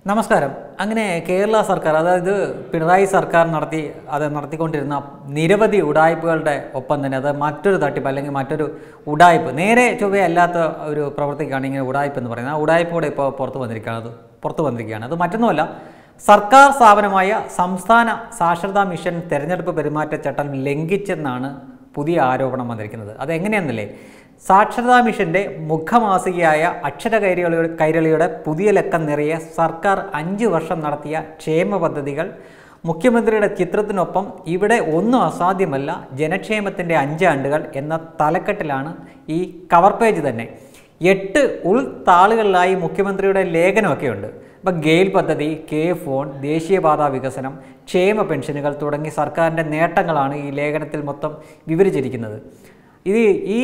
നമസ്കാരം അങ്ങനെ കേരള സർക്കാർ അതായത് പിണറായി സർക്കാർ നടത്തി അത് നടത്തിക്കൊണ്ടിരുന്ന നിരവധി ഉടായ്പകളുടെ ഒപ്പം തന്നെ അത് മറ്റൊരു തട്ടിപ്പ് അല്ലെങ്കിൽ മറ്റൊരു ഉടായ്പ് നേരെ ചൊവ്വയല്ലാത്ത ഒരു പ്രവൃത്തിക്കാണ് ഇങ്ങനെ ഉടായ്പ് എന്ന് പറയുന്നത് ആ ഉടായ്പ കൂടെ ഇപ്പോൾ പുറത്തു വന്നിരിക്കുകയാണ് അത് പുറത്തു വന്നിരിക്കുകയാണ് അത് മറ്റൊന്നുമല്ല സർക്കാർ സ്ഥാപനമായ സംസ്ഥാന സാക്ഷരതാ മിഷൻ തെരഞ്ഞെടുപ്പ് പെരുമാറ്റച്ചട്ടം ലംഘിച്ചെന്നാണ് പുതിയ ആരോപണം വന്നിരിക്കുന്നത് അതെങ്ങനെയാണെന്നല്ലേ സാക്ഷരതാ മിഷന്റെ മുഖമാസികയായ അക്ഷര കൈരളിയുടെ കൈരളിയുടെ പുതിയ ലക്കം നിറയെ സർക്കാർ അഞ്ച് വർഷം നടത്തിയ ക്ഷേമ പദ്ധതികൾ മുഖ്യമന്ത്രിയുടെ ചിത്രത്തിനൊപ്പം ഇവിടെ ഒന്നും അസാധ്യമല്ല ജനക്ഷേമത്തിൻ്റെ അഞ്ചാണ്ടുകൾ എന്ന തലക്കെട്ടിലാണ് ഈ കവർ പേജ് തന്നെ എട്ട് ഉൾത്താളുകളിലായി മുഖ്യമന്ത്രിയുടെ ലേഖനമൊക്കെ ഉണ്ട് ഇപ്പം ഗെയിൽ പദ്ധതി കെ ഫോൺ ദേശീയപാതാ വികസനം ക്ഷേമ പെൻഷനുകൾ തുടങ്ങി സർക്കാരിൻ്റെ നേട്ടങ്ങളാണ് ഈ ലേഖനത്തിൽ മൊത്തം വിവരിച്ചിരിക്കുന്നത് ഇത് ഈ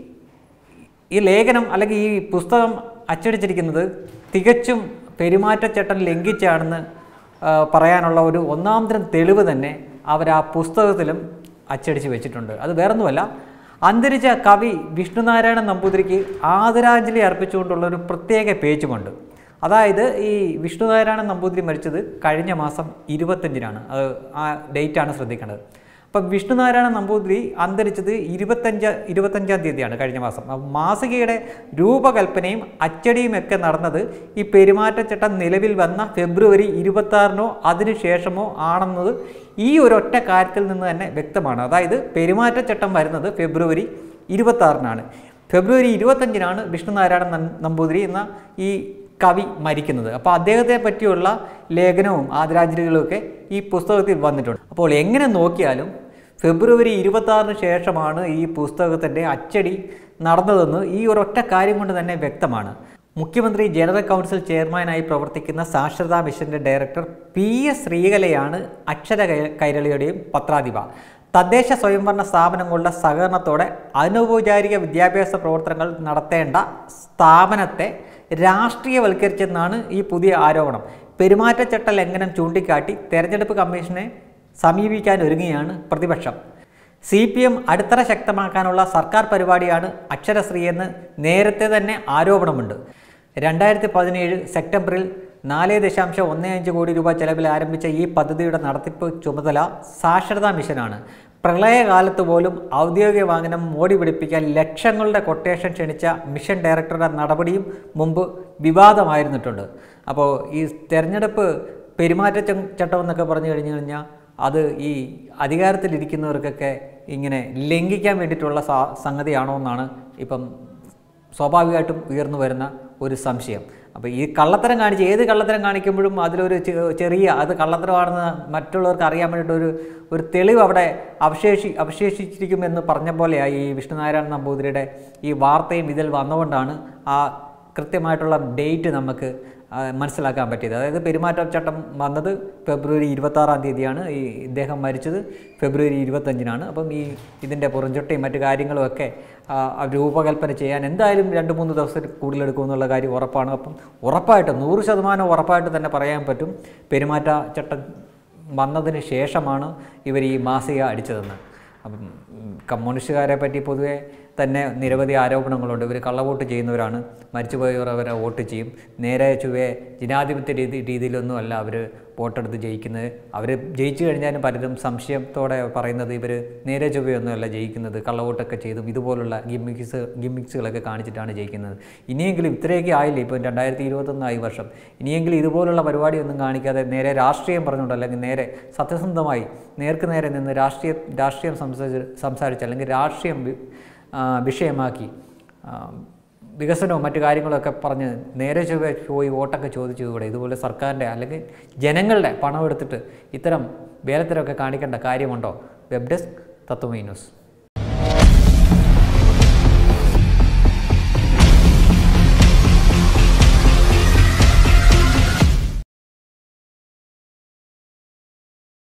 ഈ ലേഖനം അല്ലെങ്കിൽ ഈ പുസ്തകം അച്ചടിച്ചിരിക്കുന്നത് തികച്ചും പെരുമാറ്റച്ചട്ടം ലംഘിച്ചാണെന്ന് ആ, പറയാനുള്ള ഒരു ഒന്നാം തരം തെളിവ് തന്നെ അവർ ആ പുസ്തകത്തിലും അച്ചടിച്ച് വെച്ചിട്ടുണ്ട് അത് വേറൊന്നുമല്ല അന്തരിച്ച കവി വിഷ്ണുനാരായണ നമ്പൂതിരിക്ക് ആദരാഞ്ജലി അർപ്പിച്ചുകൊണ്ടുള്ള ഒരു പ്രത്യേക പേജുമുണ്ട് അതായത് ഈ വിഷ്ണുനാരായണ നമ്പൂതിരി മരിച്ചത് കഴിഞ്ഞ മാസം ഇരുപത്തഞ്ചിനാണ് അത് ആ ഡേറ്റാണ് ശ്രദ്ധിക്കേണ്ടത് അപ്പം വിഷ്ണുനാരായണ നമ്പൂതിരി അന്തരിച്ചത് ഇരുപത്തഞ്ച് ഇരുപത്തഞ്ചാം തീയതിയാണ് കഴിഞ്ഞ മാസം അപ്പം മാസികയുടെ രൂപകൽപ്പനയും അച്ചടിയും ഒക്കെ നടന്നത് ഈ പെരുമാറ്റച്ചട്ടം നിലവിൽ വന്ന ഫെബ്രുവരി ഇരുപത്താറിനോ അതിനുശേഷമോ ആണെന്നത് ഈ ഒരൊറ്റ കാര്യത്തിൽ നിന്ന് തന്നെ വ്യക്തമാണ് അതായത് പെരുമാറ്റച്ചട്ടം വരുന്നത് ഫെബ്രുവരി ഇരുപത്താറിനാണ് ഫെബ്രുവരി ഇരുപത്തഞ്ചിനാണ് വിഷ്ണുനാരായണ നം- നമ്പൂതിരി എന്ന ഈ കവി മരിക്കുന്നത് അപ്പോൾ അദ്ദേഹത്തെ പറ്റിയുള്ള ലേഖനവും ആദരാഞ്ജലികളും ഒക്കെ ഈ പുസ്തകത്തിൽ വന്നിട്ടുണ്ട് അപ്പോൾ എങ്ങനെ നോക്കിയാലും ഫെബ്രുവരി ഇരുപത്താറിന് ശേഷമാണ് ഈ പുസ്തകത്തിൻ്റെ അച്ചടി നടന്നതെന്ന് ഈ ഒരൊറ്റ കാര്യം കൊണ്ട് തന്നെ വ്യക്തമാണ് മുഖ്യമന്ത്രി ജനറൽ കൗൺസിൽ ചെയർമാനായി പ്രവർത്തിക്കുന്ന സാക്ഷരതാ മിഷന്റെ ഡയറക്ടർ പി എസ് ശ്രീകലയാണ് അക്ഷര കൈ- കൈരളിയുടെയും പത്രാധിപ തദ്ദേശ സ്വയംഭരണ സ്ഥാപനങ്ങളുടെ സഹകരണത്തോടെ അനൗപചാരിക വിദ്യാഭ്യാസ പ്രവർത്തനങ്ങൾ നടത്തേണ്ട സ്ഥാപനത്തെ രാഷ്ട്രീയവൽക്കരിച്ചെന്നാണ് ഈ പുതിയ ആരോപണം പെരുമാറ്റച്ചട്ട ലംഘനം ചൂണ്ടിക്കാട്ടി തെരഞ്ഞെടുപ്പ് കമ്മീഷനെ സമീപിക്കാൻ ഒരുങ്ങുകയാണ് പ്രതിപക്ഷം സി പി എം അടിത്തറ ശക്തമാക്കാനുള്ള സർക്കാർ പരിപാടിയാണ് അക്ഷരശ്രീ എന്ന് നേരത്തെ തന്നെ ആരോപണമുണ്ട് രണ്ടായിരത്തി പതിനേഴ് സെപ്റ്റംബറിൽ നാല് ദശാംശം ഒന്ന് അഞ്ച് കോടി രൂപ ചെലവിൽ ആരംഭിച്ച ഈ പദ്ധതിയുടെ നടത്തിപ്പ് ചുമതല സാക്ഷരതാ മിഷനാണ് പ്രളയകാലത്ത് പോലും ഔദ്യോഗിക വാഹനം മോടി പിടിപ്പിക്കാൻ ലക്ഷങ്ങളുടെ കൊട്ടേഷൻ ക്ഷണിച്ച മിഷൻ ഡയറക്ടറുടെ നടപടിയും മുമ്പ് വിവാദമായിരുന്നിട്ടുണ്ട് അപ്പോൾ ഈ തെരഞ്ഞെടുപ്പ് പെരുമാറ്റ ചട്ടം എന്നൊക്കെ പറഞ്ഞു കഴിഞ്ഞു കഴിഞ്ഞാൽ അത് ഈ അധികാരത്തിലിരിക്കുന്നവർക്കൊക്കെ ഇങ്ങനെ ലംഘിക്കാൻ വേണ്ടിയിട്ടുള്ള സാ- സംഗതിയാണോ എന്നാണ് ഇപ്പം സ്വാഭാവികമായിട്ടും ഉയർന്നു വരുന്ന ഒരു സംശയം അപ്പോൾ ഈ കള്ളത്തരം കാണിച്ച് ഏത് കള്ളത്തരം കാണിക്കുമ്പോഴും അതിലൊരു ചെ- ചെറിയ അത് കള്ളത്തരമാണെന്ന് മറ്റുള്ളവർക്ക് അറിയാൻ വേണ്ടിയിട്ട് ഒരു ഒരു തെളിവ് അവിടെ അവശേഷി അവശേഷിച്ചിരിക്കുമെന്ന് പറഞ്ഞ പോലെയായി ഈ വിഷ്ണുനാരായണ നമ്പൂതിരിയുടെ ഈ വാർത്തയും ഇതിൽ വന്നുകൊണ്ടാണ് ആ കൃത്യമായിട്ടുള്ള ഡേറ്റ് നമുക്ക് ആ, മനസ്സിലാക്കാൻ പറ്റിയത് അതായത് പെരുമാറ്റച്ചട്ടം വന്നത് ഫെബ്രുവരി ഇരുപത്താറാം തീയതിയാണ് ഈ ഇദ്ദേഹം മരിച്ചത് ഫെബ്രുവരി ഇരുപത്തഞ്ചിനാണ് അപ്പം ഈ ഇതിൻ്റെ പുറഞ്ചൊട്ടയും മറ്റു കാര്യങ്ങളുമൊക്കെ ആ, ആ രൂപകൽപ്പന ചെയ്യാൻ എന്തായാലും രണ്ട് മൂന്ന് ദിവസം കൂടുതലെടുക്കുമെന്നുള്ള കാര്യം ഉറപ്പാണ് അപ്പം ഉറപ്പായിട്ടും നൂറ് ശതമാനം ഉറപ്പായിട്ട് തന്നെ പറയാൻ പറ്റും പെരുമാറ്റച്ചട്ടം വന്നതിന് ശേഷമാണ് ഇവർ ഈ മാസിക അടിച്ചതെന്ന് അപ്പം ഉം, കമ്മ്യൂണിസ്റ്റുകാരെ പറ്റി പൊതുവെ തന്നെ നിരവധി ആരോപണങ്ങളുണ്ട് ഇവർ കള്ളവോട്ട് ചെയ്യുന്നവരാണ് മരിച്ചുപോയവർ അവരെ വോട്ട് ചെയ്യും നേരെ ചുവേ ജനാധിപത്യ രീതി രീതിയിലൊന്നും അല്ല അവർ വോട്ടെടുത്ത് ജയിക്കുന്നത് അവർ ജയിച്ചു കഴിഞ്ഞാലും പലരും സംശയത്തോടെ പറയുന്നത് ഇവർ നേരെ ചുവയൊന്നുമല്ല ജയിക്കുന്നത് കള്ളവോട്ടൊക്കെ ചെയ്തും ഇതുപോലുള്ള ഗിമ്മിക്സ് ഗിമ്മിക്സുകളൊക്കെ കാണിച്ചിട്ടാണ് ജയിക്കുന്നത് ഇനിയെങ്കിലും ഇത്രയൊക്കെ ആയില്ലേ ഇപ്പം രണ്ടായിരത്തി ഇരുപത്തൊന്നായി വർഷം ഇനിയെങ്കിലും ഇതുപോലുള്ള പരിപാടിയൊന്നും കാണിക്കാതെ നേരെ രാഷ്ട്രീയം പറഞ്ഞുകൊണ്ട് അല്ലെങ്കിൽ നേരെ സത്യസന്ധമായി നേർക്ക് നേരെ നിന്ന് രാഷ്ട്രീയ രാഷ്ട്രീയം സംസാരിച്ച് സംസാരിച്ച് അല്ലെങ്കിൽ രാഷ്ട്രീയം വി- ആ, വിഷയമാക്കി ആ, വികസനവും മറ്റു കാര്യങ്ങളൊക്കെ പറഞ്ഞ് നേരെ ചൊവ്വേ പോയി വോട്ടൊക്കെ ചോദിച്ചതുകൂടെ ഇതുപോലെ സർക്കാരിൻ്റെ അല്ലെങ്കിൽ ജനങ്ങളുടെ പണം എടുത്തിട്ട് ഇത്തരം വേലത്തരമൊക്കെ കാണിക്കേണ്ട കാര്യമുണ്ടോ വെബ് ഡെസ്ക് തത്വമൈ ന്യൂസ്